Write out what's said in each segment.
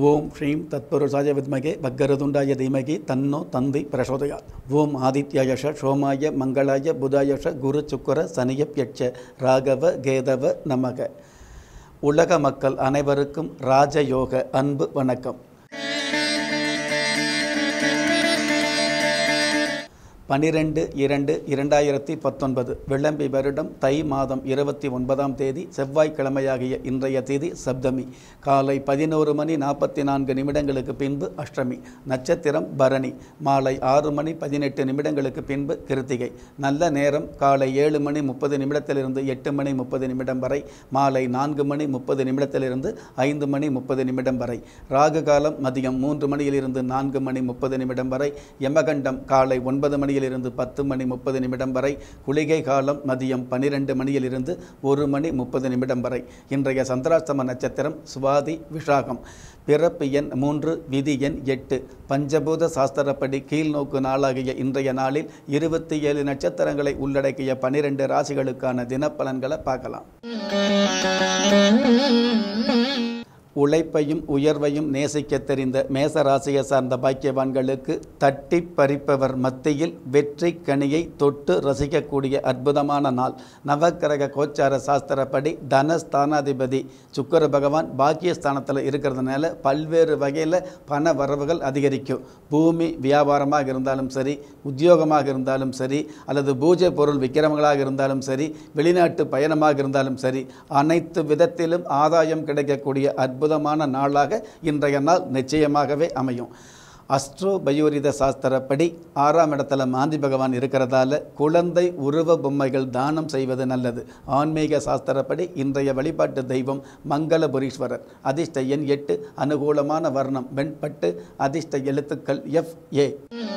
ஓம் ஸ்ரீம் தத்புருஷாய வித்மகே வக்கரதுண்டாய தீமகி தன்னோ தந்தி பிரசோதயாத் ஓம் ஆதித்யாயஷ சோமாய மங்களாய புதாயஷ குரு சுக்கர சனியப்யட்ச ராகவ கேதவ நமக உலக மக்கள் அனைவருக்கும் ராஜயோக அன்பு வணக்கம் பனிரெண்டு இரண்டு இரண்டாயிரத்தி பத்தொன்பது விளம்பி வருடம் தை மாதம் இருபத்தி ஒன்பதாம் தேதி செவ்வாய்க்கிழமையாகிய இன்றைய தேதி சப்தமி காலை பதினோரு மணி நாற்பத்தி நான்கு நிமிடங்களுக்கு பின்பு அஷ்டமி நட்சத்திரம் பரணி மாலை ஆறு மணி பதினெட்டு நிமிடங்களுக்கு பின்பு கிருத்திகை நல்ல நேரம் காலை ஏழு மணி முப்பது நிமிடத்திலிருந்து எட்டு மணி முப்பது நிமிடம் வரை மாலை நான்கு மணி முப்பது நிமிடத்திலிருந்து ஐந்து மணி முப்பது நிமிடம் வரை ராகு காலம் மதியம் மூன்று மணியிலிருந்து நான்கு மணி முப்பது நிமிடம் வரை யமகண்டம் காலை ஒன்பது மணியிலிருந்து பத்து மணி முப்பது நிமிடம் வரை குளிகை காலம் மதியம் பன்னிரெண்டு மணியிலிருந்து ஒரு மணி முப்பது நிமிடம் வரை இன்றைய சந்திராஷ்டம நட்சத்திரம் சுவாதி விஷாகம் பிறப்பு எண் மூன்று விதி எண் எட்டு பஞ்சபூத சாஸ்திரப்படி கீழ்நோக்கு நாளாகிய இன்றைய நாளில் இருபத்தி ஏழு நட்சத்திரங்களை உள்ளடக்கிய பனிரெண்டு ராசிகளுக்கான தினப்பலன்களை பார்க்கலாம் உழைப்பையும் உயர்வையும் நேசிக்க தெரிந்த மேச ராசியை சார்ந்த பாக்கியவான்களுக்கு தட்டி பறிப்பவர் மத்தியில் வெற்றி கனியை தொட்டு ரசிக்கக்கூடிய அற்புதமான நாள் நவக்கிரக கோச்சார சாஸ்திரப்படி தனஸ்தானாதிபதி சுக்கர பகவான் பாக்கியஸ்தானத்தில் இருக்கிறதுனால பல்வேறு வகையில் பண வரவுகள் அதிகரிக்கும் பூமி வியாபாரமாக இருந்தாலும் சரி உத்தியோகமாக இருந்தாலும் சரி அல்லது பூஜை பொருள் விற்கிறவங்களாக இருந்தாலும் சரி வெளிநாட்டு பயணமாக இருந்தாலும் சரி அனைத்து விதத்திலும் ஆதாயம் கிடைக்கக்கூடிய அற்புதமான நாளாக இன்றைய நாள் நிச்சயமாகவே அமையும் அஸ்ட்ரோ பயோரித சாஸ்திரப்படி ஆறாம் இடத்துல மாந்தி பகவான் இருக்கிறதால குழந்தை உருவ பொம்மைகள் தானம் செய்வது நல்லது ஆன்மீக சாஸ்திரப்படி இன்றைய வழிபாட்டு தெய்வம் மங்களபுரீஸ்வரர் அதிர்ஷ்ட எண் எட்டு அனுகூலமான வர்ணம் வெண்பட்டு அதிர்ஷ்ட எழுத்துக்கள் எஃப் ஏ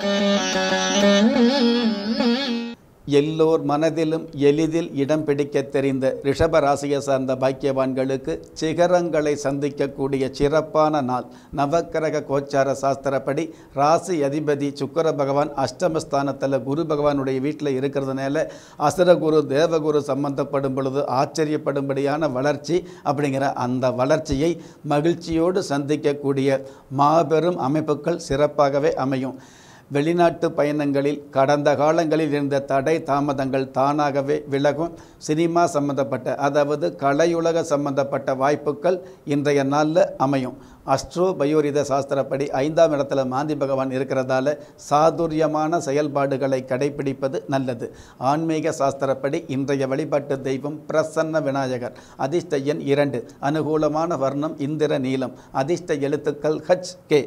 எல்லோர் மனதிலும் எளிதில் இடம் பிடிக்க தெரிந்த ரிஷப ராசியை சார்ந்த பாக்கியவான்களுக்கு சிகரங்களை சந்திக்கக்கூடிய சிறப்பான நாள் நவக்கிரக கோச்சார சாஸ்திரப்படி ராசி அதிபதி சுக்கர பகவான் அஷ்டமஸ்தானத்தில் குரு பகவானுடைய வீட்டில் இருக்கிறதுனால அசுரகுரு தேவகுரு சம்பந்தப்படும் பொழுது ஆச்சரியப்படும்படியான வளர்ச்சி அப்படிங்கிற அந்த வளர்ச்சியை மகிழ்ச்சியோடு சந்திக்கக்கூடிய மாபெரும் அமைப்புகள் சிறப்பாகவே அமையும் வெளிநாட்டு பயணங்களில் கடந்த காலங்களில் இருந்த தடை தாமதங்கள் தானாகவே விலகும் சினிமா சம்பந்தப்பட்ட அதாவது கலையுலக சம்பந்தப்பட்ட வாய்ப்புகள் இன்றைய நாளில் அமையும் அஸ்ட்ரோ பயோரித சாஸ்திரப்படி ஐந்தாம் இடத்துல மாந்தி பகவான் இருக்கிறதால சாதுரியமான செயல்பாடுகளை கடைபிடிப்பது நல்லது ஆன்மீக சாஸ்திரப்படி இன்றைய வழிபாட்டு தெய்வம் பிரசன்ன விநாயகர் அதிர்ஷ்ட எண் இரண்டு அனுகூலமான வர்ணம் இந்திர நீலம் அதிர்ஷ்ட எழுத்துக்கள் ஹச் கே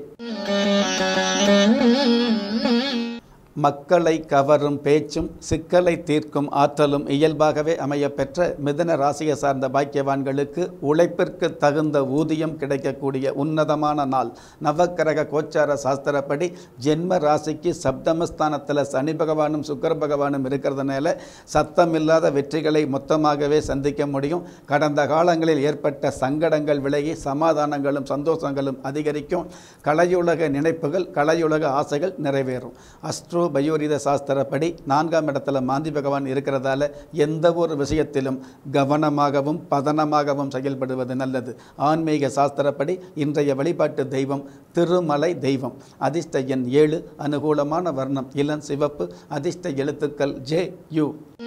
மக்களை கவரும் பேச்சும் சிக்கலை தீர்க்கும் ஆற்றலும் இயல்பாகவே அமையப்பெற்ற மிதன ராசியை சார்ந்த பாக்கியவான்களுக்கு உழைப்பிற்கு தகுந்த ஊதியம் கிடைக்கக்கூடிய உன்னதமான நாள் நவக்கிரக கோச்சார சாஸ்திரப்படி ஜென்ம ராசிக்கு சப்தமஸ்தானத்தில் சனி பகவானும் சுக்கர பகவானும் இருக்கிறதுனால சத்தமில்லாத வெற்றிகளை மொத்தமாகவே சந்திக்க முடியும் கடந்த காலங்களில் ஏற்பட்ட சங்கடங்கள் விலகி சமாதானங்களும் சந்தோஷங்களும் அதிகரிக்கும் கலையுலக நினைப்புகள் கலையுலக ஆசைகள் நிறைவேறும் அஸ்ட்ரோ பயோரித சாஸ்திரப்படி நான்காம் இடத்துல மாந்தி பகவான் இருக்கிறதால எந்த ஒரு விஷயத்திலும் கவனமாகவும் பதனமாகவும் செயல்படுவது நல்லது ஆன்மீக சாஸ்திரப்படி இன்றைய வழிபாட்டு தெய்வம் திருமலை தெய்வம் அதிர்ஷ்ட எண் ஏழு அனுகூலமான வர்ணம் இளம் சிவப்பு அதிர்ஷ்ட எழுத்துக்கள் ஜே யு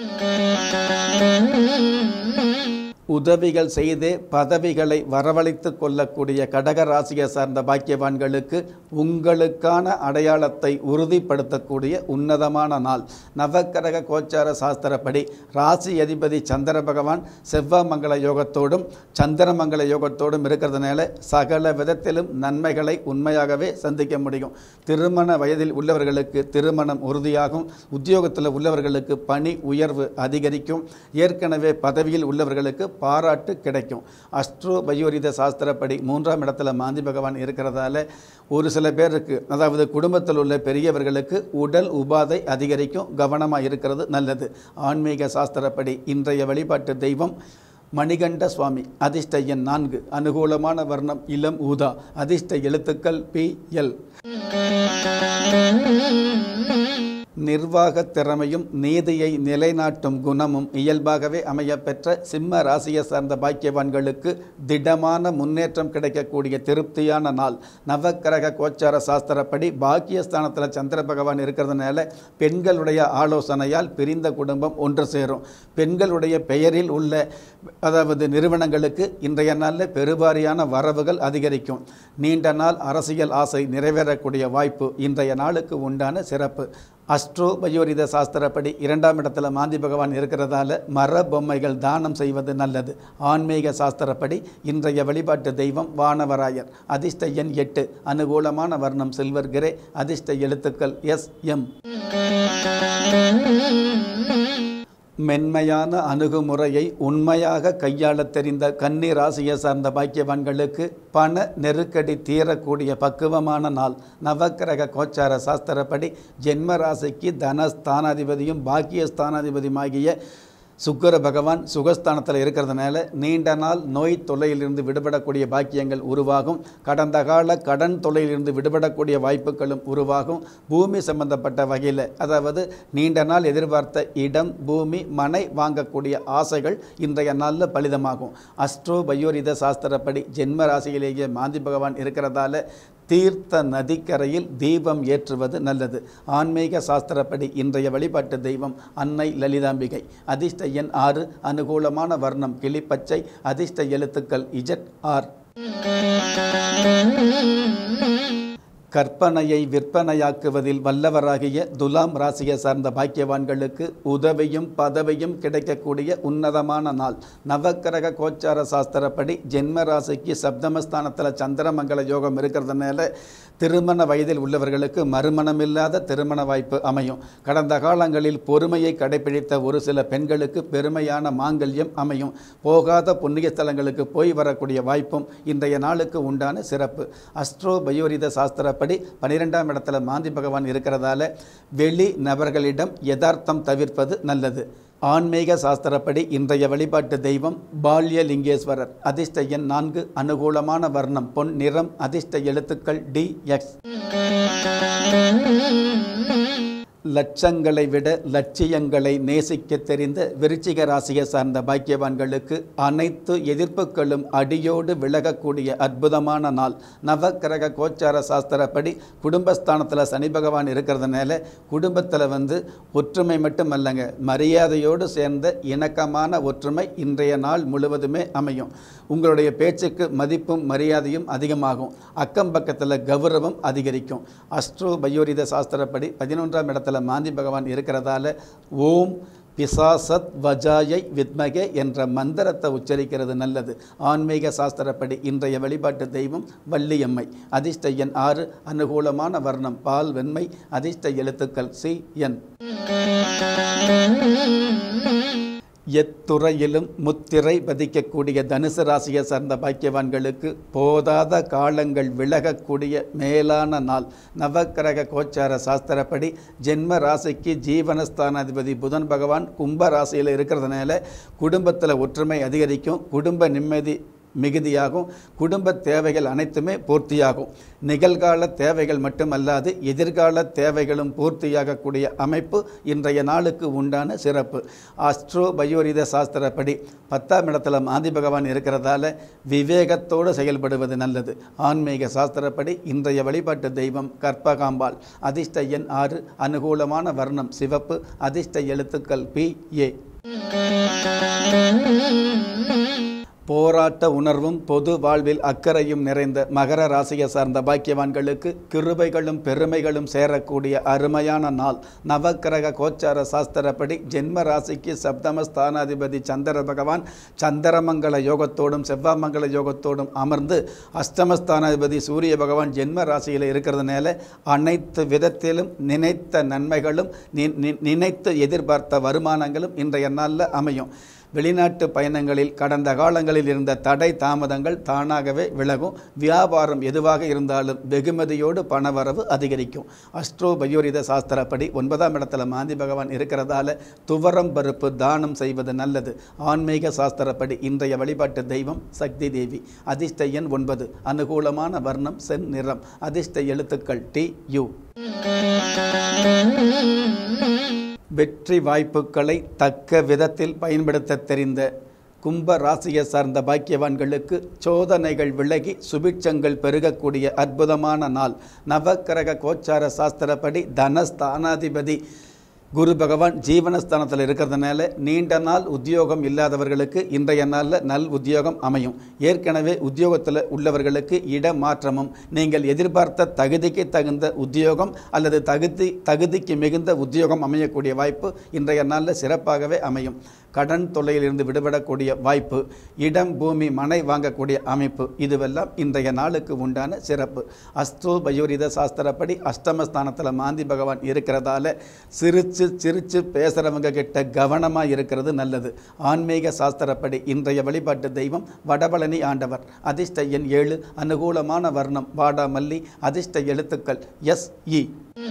உதவிகள் செய்தே பதவிகளை வரவழைத்து கொள்ளக்கூடிய கடக ராசியை சார்ந்த பாக்கியவான்களுக்கு உங்களுக்கான அடையாளத்தை உறுதிப்படுத்தக்கூடிய உன்னதமான நாள் நவக்கிரக கோச்சார சாஸ்திரப்படி ராசி அதிபதி சந்திர பகவான் செவ்வாமங்கல யோகத்தோடும் சந்திரமங்கல யோகத்தோடும் இருக்கிறதுனால சகல விதத்திலும் நன்மைகளை உண்மையாகவே சந்திக்க முடியும் திருமண வயதில் உள்ளவர்களுக்கு திருமணம் உறுதியாகும் உத்தியோகத்தில் உள்ளவர்களுக்கு பணி உயர்வு அதிகரிக்கும் ஏற்கனவே பதவியில் உள்ளவர்களுக்கு பாராட்டு கிடைக்கும் அஸ்ட்ரோ பயோரித சாஸ்திரப்படி மூன்றாம் இடத்துல மாந்தி பகவான் இருக்கிறதால ஒரு சில பேருக்கு அதாவது குடும்பத்தில் உள்ள பெரியவர்களுக்கு உடல் உபாதை அதிகரிக்கும் கவனமாக இருக்கிறது நல்லது ஆன்மீக சாஸ்திரப்படி இன்றைய வழிபாட்டு தெய்வம் மணிகண்ட சுவாமி அதிர்ஷ்ட எண் நான்கு அனுகூலமான வர்ணம் இளம் ஊதா அதிர்ஷ்ட எழுத்துக்கள் பி எல் நிர்வாகத் திறமையும் நீதியை நிலைநாட்டும் குணமும் இயல்பாகவே அமையப்பெற்ற சிம்ம ராசியை சார்ந்த பாக்கியவான்களுக்கு திடமான முன்னேற்றம் கிடைக்கக்கூடிய திருப்தியான நாள் நவக்கிரக கோச்சார சாஸ்திரப்படி பாக்கியஸ்தானத்தில் சந்திர பகவான் இருக்கிறதுனால பெண்களுடைய ஆலோசனையால் பிரிந்த குடும்பம் ஒன்று சேரும் பெண்களுடைய பெயரில் உள்ள அதாவது நிறுவனங்களுக்கு இன்றைய நாளில் பெருவாரியான வரவுகள் அதிகரிக்கும் நீண்ட நாள் அரசியல் ஆசை நிறைவேறக்கூடிய வாய்ப்பு இன்றைய நாளுக்கு உண்டான சிறப்பு அஸ்ட்ரோ பயோரித சாஸ்திரப்படி இரண்டாம் இடத்துல மாந்தி பகவான் இருக்கிறதால மர பொம்மைகள் தானம் செய்வது நல்லது ஆன்மீக சாஸ்திரப்படி இன்றைய வழிபாட்டு தெய்வம் வானவராயர் அதிர்ஷ்ட எண் எட்டு அனுகூலமான வர்ணம் சில்வர் கிரே அதிர்ஷ்ட எழுத்துக்கள் எஸ் எம் மென்மையான அணுகுமுறையை உண்மையாக கையாளத் தெரிந்த கன்னி ராசியை சார்ந்த பாக்கியவான்களுக்கு பண நெருக்கடி தீரக்கூடிய பக்குவமான நாள் நவக்கிரக கோச்சார சாஸ்திரப்படி ஜென்ம ராசிக்கு தனஸ்தானாதிபதியும் பாக்கியஸ்தானாதிபதியுமாகிய சுக்கர பகவான் சுகஸ்தானத்தில் இருக்கிறதுனால நீண்ட நாள் நோய் தொல்லையிலிருந்து விடுபடக்கூடிய பாக்கியங்கள் உருவாகும் கடந்த கால கடன் தொல்லையிலிருந்து விடுபடக்கூடிய வாய்ப்புகளும் உருவாகும் பூமி சம்பந்தப்பட்ட வகையில் அதாவது நீண்ட நாள் எதிர்பார்த்த இடம் பூமி மனை வாங்கக்கூடிய ஆசைகள் இன்றைய நாளில் பலிதமாகும் அஸ்ட்ரோ பயோரித சாஸ்திரப்படி ஜென்ம ராசியிலேயே மாந்தி பகவான் இருக்கிறதால தீர்த்த நதிக்கரையில் தீபம் ஏற்றுவது நல்லது ஆன்மீக சாஸ்திரப்படி இன்றைய வழிபாட்டு தெய்வம் அன்னை லலிதாம்பிகை அதிர்ஷ்ட எண் ஆறு அனுகூலமான வர்ணம் கிளிப்பச்சை அதிர்ஷ்ட எழுத்துக்கள் இஜட் ஆர் கற்பனையை விற்பனையாக்குவதில் வல்லவராகிய துலாம் ராசியை சார்ந்த பாக்கியவான்களுக்கு உதவியும் பதவியும் கிடைக்கக்கூடிய உன்னதமான நாள் நவக்கிரக கோச்சார சாஸ்திரப்படி ஜென்ம ராசிக்கு சப்தமஸ்தானத்தில் சந்திரமங்கல யோகம் இருக்கிறதுனால திருமண வயதில் உள்ளவர்களுக்கு மறுமணமில்லாத திருமண வாய்ப்பு அமையும் கடந்த காலங்களில் பொறுமையை கடைபிடித்த ஒரு சில பெண்களுக்கு பெருமையான மாங்கல்யம் அமையும் போகாத புண்ணிய ஸ்தலங்களுக்கு போய் வரக்கூடிய வாய்ப்பும் இன்றைய நாளுக்கு உண்டான சிறப்பு அஸ்ட்ரோ பயோரித சாஸ்திரப்படி பனிரெண்டாம் இடத்துல மாந்தி பகவான் இருக்கிறதால வெளி நபர்களிடம் யதார்த்தம் தவிர்ப்பது நல்லது ஆன்மீக சாஸ்திரப்படி இன்றைய வழிபாட்டு தெய்வம் பால்யலிங்கேஸ்வரர் அதிர்ஷ்ட எண் நான்கு அனுகூலமான வர்ணம் பொன் நிறம் அதிர்ஷ்ட எழுத்துக்கள் டி எக்ஸ் லட்சங்களை விட லட்சியங்களை நேசிக்க தெரிந்த விருச்சிக ராசியை சார்ந்த பாக்கியவான்களுக்கு அனைத்து எதிர்ப்புகளும் அடியோடு விலகக்கூடிய அற்புதமான நாள் நவக்கிரக கோச்சார சாஸ்திரப்படி குடும்பஸ்தானத்தில் சனி பகவான் இருக்கிறதுனால குடும்பத்தில் வந்து ஒற்றுமை மட்டும் அல்லங்க மரியாதையோடு சேர்ந்த இணக்கமான ஒற்றுமை இன்றைய நாள் முழுவதுமே அமையும் உங்களுடைய பேச்சுக்கு மதிப்பும் மரியாதையும் அதிகமாகும் அக்கம் பக்கத்தில் கௌரவம் அதிகரிக்கும் அஸ்ட்ரோ பயோரித சாஸ்திரப்படி பதினொன்றாம் இடத்துல மாந்தி பகவான் இருக்கிறதால ஓம் பிசாசத் வஜாயை வித்மகே என்ற மந்திரத்தை உச்சரிக்கிறது நல்லது ஆன்மீக சாஸ்திரப்படி இன்றைய வழிபாட்டு தெய்வம் வள்ளியம்மை அதிர்ஷ்ட எண் ஆறு அனுகூலமான வர்ணம் பால் வெண்மை அதிர்ஷ்ட எழுத்துக்கள் சி என் எத்துறையிலும் முத்திரை பதிக்கக்கூடிய தனுசு ராசியை சார்ந்த பாக்கியவான்களுக்கு போதாத காலங்கள் விலகக்கூடிய மேலான நாள் நவக்கிரக கோச்சார சாஸ்திரப்படி ஜென்ம ராசிக்கு ஜீவனஸ்தானாதிபதி புதன் பகவான் கும்ப ராசியில் இருக்கிறதுனால குடும்பத்தில் ஒற்றுமை அதிகரிக்கும் குடும்ப நிம்மதி மிகுதியாகும் குடும்ப தேவைகள் அனைத்துமே பூர்த்தியாகும் நிகழ்கால தேவைகள் மட்டுமல்லாது எதிர்கால தேவைகளும் பூர்த்தியாகக்கூடிய அமைப்பு இன்றைய நாளுக்கு உண்டான சிறப்பு அஸ்ட்ரோ பயோரித சாஸ்திரப்படி பத்தாம் இடத்துல மாந்தி பகவான் இருக்கிறதால விவேகத்தோடு செயல்படுவது நல்லது ஆன்மீக சாஸ்திரப்படி இன்றைய வழிபாட்டு தெய்வம் கற்பகாம்பாள் அதிர்ஷ்ட எண் ஆறு அனுகூலமான வர்ணம் சிவப்பு அதிர்ஷ்ட எழுத்துக்கள் பி ஏ போராட்ட உணர்வும் பொது வாழ்வில் அக்கறையும் நிறைந்த மகர ராசியை சார்ந்த பாக்கியவான்களுக்கு கிருபைகளும் பெருமைகளும் சேரக்கூடிய அருமையான நாள் நவக்கிரக கோச்சார சாஸ்திரப்படி ஜென்ம ராசிக்கு சப்தம ஸ்தானாதிபதி சந்திர பகவான் சந்திரமங்கல யோகத்தோடும் செவ்வாமங்கல யோகத்தோடும் அமர்ந்து அஷ்டமஸ்தானாதிபதி சூரிய பகவான் ஜென்ம ராசியில் இருக்கிறதுனால அனைத்து விதத்திலும் நினைத்த நன்மைகளும் நி- நி- நினைத்து எதிர்பார்த்த வருமானங்களும் இன்றைய நாளில் அமையும் வெளிநாட்டு பயணங்களில் கடந்த காலங்களில் இருந்த தடை தாமதங்கள் தானாகவே விலகும் வியாபாரம் எதுவாக இருந்தாலும் வெகுமதியோடு பணவரவு அதிகரிக்கும் அஸ்ட்ரோ பயோரித சாஸ்திரப்படி ஒன்பதாம் இடத்துல மாந்தி பகவான் இருக்கிறதால துவரம் பருப்பு தானம் செய்வது நல்லது ஆன்மீக சாஸ்திரப்படி இன்றைய வழிபாட்டு தெய்வம் சக்தி தேவி அதிர்ஷ்ட எண் ஒன்பது அனுகூலமான வர்ணம் செந் நிறம் அதிர்ஷ்ட எழுத்துக்கள் டி யு வெற்றி வாய்ப்புகளை தக்க விதத்தில் பயன்படுத்த தெரிந்த கும்ப ராசியை சார்ந்த பாக்கியவான்களுக்கு சோதனைகள் விலகி சுபிட்சங்கள் பெருகக்கூடிய அற்புதமான நாள் நவக்கிரக கோச்சார சாஸ்திரப்படி தனஸ்தானாதிபதி குரு பகவான் ஜீவனஸ்தானத்தில் இருக்கிறதுனால நீண்ட நாள் உத்தியோகம் இல்லாதவர்களுக்கு இன்றைய நாளில் நல் உத்தியோகம் அமையும் ஏற்கனவே உத்தியோகத்தில் உள்ளவர்களுக்கு இடமாற்றமும் நீங்கள் எதிர்பார்த்த தகுதிக்கு தகுந்த உத்தியோகம் அல்லது தகுதி தகுதிக்கு மிகுந்த உத்தியோகம் அமையக்கூடிய வாய்ப்பு இன்றைய நாளில் சிறப்பாகவே அமையும் கடன் தொல்லையிலிருந்து விடுபடக்கூடிய வாய்ப்பு இடம் பூமி மனை வாங்கக்கூடிய அமைப்பு இதுவெல்லாம் இன்றைய நாளுக்கு உண்டான சிறப்பு அஸ்தோ பயோரித சாஸ்திரப்படி அஷ்டமஸ்தானத்தில் மாந்தி பகவான் இருக்கிறதால சிரிச்சு சிரிச்சு பேசுகிறவங்க கிட்ட கவனமாக இருக்கிறது நல்லது ஆன்மீக சாஸ்திரப்படி இன்றைய வழிபாட்டு தெய்வம் வடபழனி ஆண்டவர் அதிர்ஷ்ட எண் ஏழு அனுகூலமான வர்ணம் வாடாமல்லி அதிர்ஷ்ட எழுத்துக்கள் எஸ் இ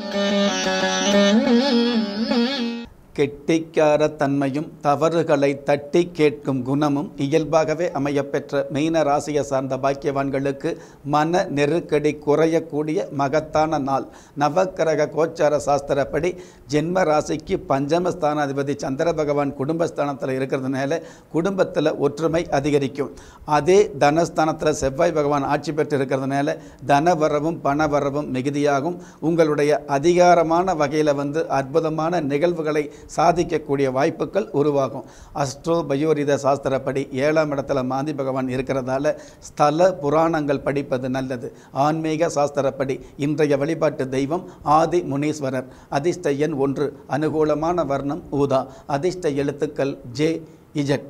கெட்டிக்கார தன்மையும் தவறுகளை தட்டி கேட்கும் குணமும் இயல்பாகவே அமையப்பெற்ற மீன ராசியை சார்ந்த பாக்கியவான்களுக்கு மன நெருக்கடி குறையக்கூடிய மகத்தான நாள் நவக்கிரக கோச்சார சாஸ்திரப்படி ஜென்ம ராசிக்கு பஞ்சம ஸ்தானாதிபதி சந்திர பகவான் குடும்பஸ்தானத்தில் இருக்கிறதுனால குடும்பத்தில் ஒற்றுமை அதிகரிக்கும் அதே தனஸ்தானத்தில் செவ்வாய் பகவான் ஆட்சி பெற்று இருக்கிறதுனால தனவரவும் பணவரவும் மிகுதியாகும் உங்களுடைய அதிகாரமான வகையில் வந்து அற்புதமான நிகழ்வுகளை சாதிக்கக்கூடிய வாய்ப்புகள் உருவாகும் அஸ்ட்ரோ பயோரித சாஸ்திரப்படி ஏழாம் இடத்துல மாந்தி பகவான் இருக்கிறதால ஸ்தல புராணங்கள் படிப்பது நல்லது ஆன்மீக சாஸ்திரப்படி இன்றைய வழிபாட்டு தெய்வம் ஆதி முனீஸ்வரர் அதிர்ஷ்ட எண் ஒன்று அனுகூலமான வர்ணம் ஊதா அதிர்ஷ்ட எழுத்துக்கள் ஜே இஜட்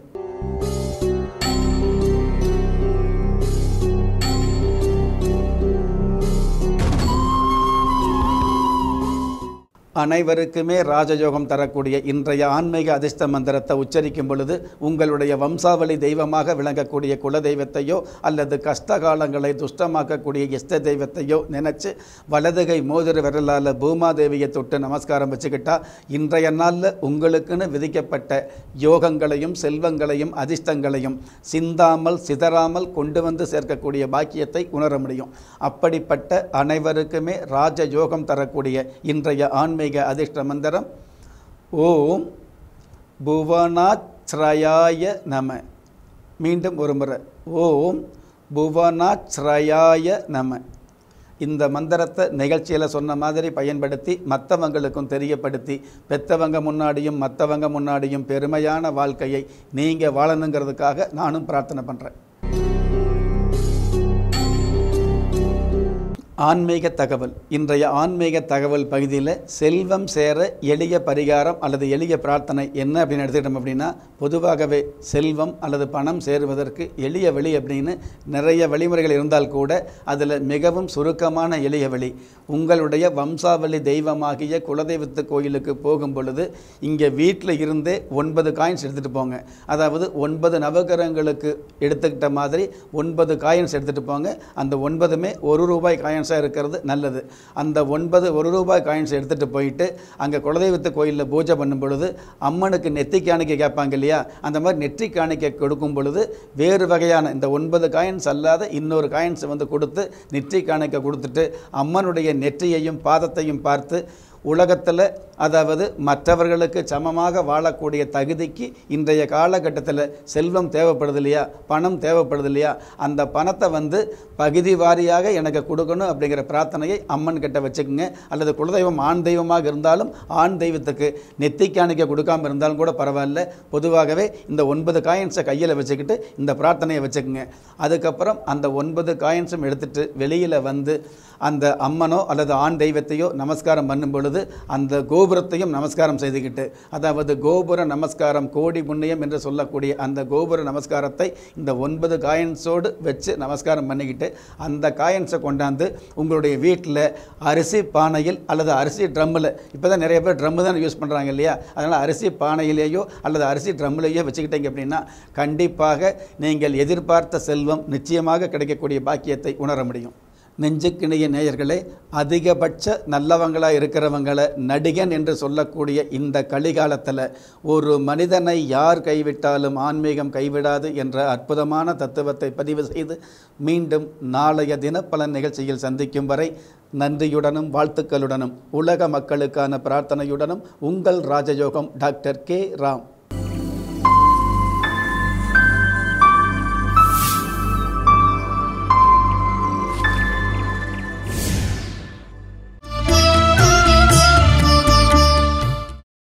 அனைவருக்குமே ராஜயோகம் தரக்கூடிய இன்றைய ஆன்மீக அதிர்ஷ்ட மந்திரத்தை உச்சரிக்கும் பொழுது உங்களுடைய வம்சாவளி தெய்வமாக விளங்கக்கூடிய குல தெய்வத்தையோ அல்லது கஷ்ட காலங்களை துஷ்டமாக்கக்கூடிய இஷ்ட தெய்வத்தையோ நினச்சி வலதுகை மோதிர விரலால் பூமாதேவியை தொட்டு நமஸ்காரம் வச்சுக்கிட்டா இன்றைய நாளில் உங்களுக்குன்னு விதிக்கப்பட்ட யோகங்களையும் செல்வங்களையும் அதிர்ஷ்டங்களையும் சிந்தாமல் சிதறாமல் கொண்டு வந்து சேர்க்கக்கூடிய பாக்கியத்தை உணர முடியும் அப்படிப்பட்ட அனைவருக்குமே ராஜ யோகம் தரக்கூடிய இன்றைய ஆன்மீக அதிர்ஷ்ட மந்திரம் ஓம் புவனாச்ரயாய நம மீண்டும் ஒரு முறை ஓம் புவனாச்ரயாய நம இந்த மந்திரத்தை நிகழ்ச்சியில் சொன்ன மாதிரி பயன்படுத்தி மற்றவங்களுக்கும் தெரியப்படுத்தி பெத்தவங்க முன்னாடியும் மற்றவங்க முன்னாடியும் பெருமையான வாழ்க்கையை நீங்கள் வாழணுங்கிறதுக்காக நானும் பிரார்த்தனை பண்ணுறேன் ஆன்மீக தகவல் இன்றைய ஆன்மீக தகவல் பகுதியில் செல்வம் சேர எளிய பரிகாரம் அல்லது எளிய பிரார்த்தனை என்ன அப்படின்னு எடுத்துக்கிட்டோம் அப்படின்னா பொதுவாகவே செல்வம் அல்லது பணம் சேருவதற்கு எளிய வழி அப்படின்னு நிறைய வழிமுறைகள் இருந்தால் கூட அதில் மிகவும் சுருக்கமான எளிய வழி உங்களுடைய வம்சாவளி தெய்வமாகிய குலதெய்வத்து கோயிலுக்கு போகும் பொழுது இங்கே வீட்டில் இருந்தே ஒன்பது காயின்ஸ் எடுத்துகிட்டு போங்க அதாவது ஒன்பது நவகிரகங்களுக்கு எடுத்துக்கிட்ட மாதிரி ஒன்பது காயின்ஸ் எடுத்துகிட்டு போங்க அந்த ஒன்பதுமே ஒரு ரூபாய் காயின்ஸாக இருக்கிறது நல்லது அந்த ஒன்பது ஒரு ரூபாய் காயின்ஸ் எடுத்துகிட்டு போயிட்டு அங்கே குலதெய்வத்து கோயிலில் பூஜை பண்ணும் பொழுது அம்மனுக்கு நெத்தி காணிக்கை கேட்பாங்க இல்லையா அந்த மாதிரி நெற்றி காணிக்கை கொடுக்கும் பொழுது வேறு வகையான இந்த ஒன்பது காயின்ஸ் அல்லாத இன்னொரு காயின்ஸ் வந்து கொடுத்து நெற்றி காணிக்கை கொடுத்துட்டு அம்மனுடைய நெற்றியையும் பாதத்தையும் பார்த்து உலகத்தில் அதாவது மற்றவர்களுக்கு சமமாக வாழக்கூடிய தகுதிக்கு இன்றைய காலகட்டத்தில் செல்வம் தேவைப்படுது இல்லையா பணம் தேவைப்படுது இல்லையா அந்த பணத்தை வந்து பகுதி வாரியாக எனக்கு கொடுக்கணும் அப்படிங்கிற பிரார்த்தனையை அம்மன் கிட்ட வச்சுக்கோங்க அல்லது குலதெய்வம் ஆண் தெய்வமாக இருந்தாலும் ஆண் தெய்வத்துக்கு நெத்தி காணிக்க கொடுக்காம இருந்தாலும் கூட பரவாயில்ல பொதுவாகவே இந்த ஒன்பது காயின்ஸை கையில் வச்சுக்கிட்டு இந்த பிரார்த்தனையை வச்சுக்கோங்க அதுக்கப்புறம் அந்த ஒன்பது காயின்ஸும் எடுத்துட்டு வெளியில் வந்து அந்த அம்மனோ அல்லது ஆண் தெய்வத்தையோ நமஸ்காரம் பண்ணும் பொழுது பொழுது அந்த கோபுரத்தையும் நமஸ்காரம் செய்துக்கிட்டு அதாவது கோபுர நமஸ்காரம் கோடி புண்ணியம் என்று சொல்லக்கூடிய அந்த கோபுர நமஸ்காரத்தை இந்த ஒன்பது காயின்ஸோடு வச்சு நமஸ்காரம் பண்ணிக்கிட்டு அந்த காயின்ஸை கொண்டாந்து உங்களுடைய வீட்டில் அரிசி பானையில் அல்லது அரிசி ட்ரம்மில் இப்போ தான் நிறைய பேர் ட்ரம்மு தான் யூஸ் பண்ணுறாங்க இல்லையா அதனால் அரிசி பானையிலேயோ அல்லது அரிசி ட்ரம்மிலேயோ வச்சுக்கிட்டீங்க அப்படின்னா கண்டிப்பாக நீங்கள் எதிர்பார்த்த செல்வம் நிச்சயமாக கிடைக்கக்கூடிய பாக்கியத்தை உணர முடியும் நெஞ்சுக்கிணைய நேயர்களே அதிகபட்ச நல்லவங்களாக இருக்கிறவங்களை நடிகன் என்று சொல்லக்கூடிய இந்த கலிகாலத்தில் ஒரு மனிதனை யார் கைவிட்டாலும் ஆன்மீகம் கைவிடாது என்ற அற்புதமான தத்துவத்தை பதிவு செய்து மீண்டும் நாளைய தினப்பலன் நிகழ்ச்சியில் சந்திக்கும் வரை நன்றியுடனும் வாழ்த்துக்களுடனும் உலக மக்களுக்கான பிரார்த்தனையுடனும் உங்கள் ராஜயோகம் டாக்டர் கே ராம்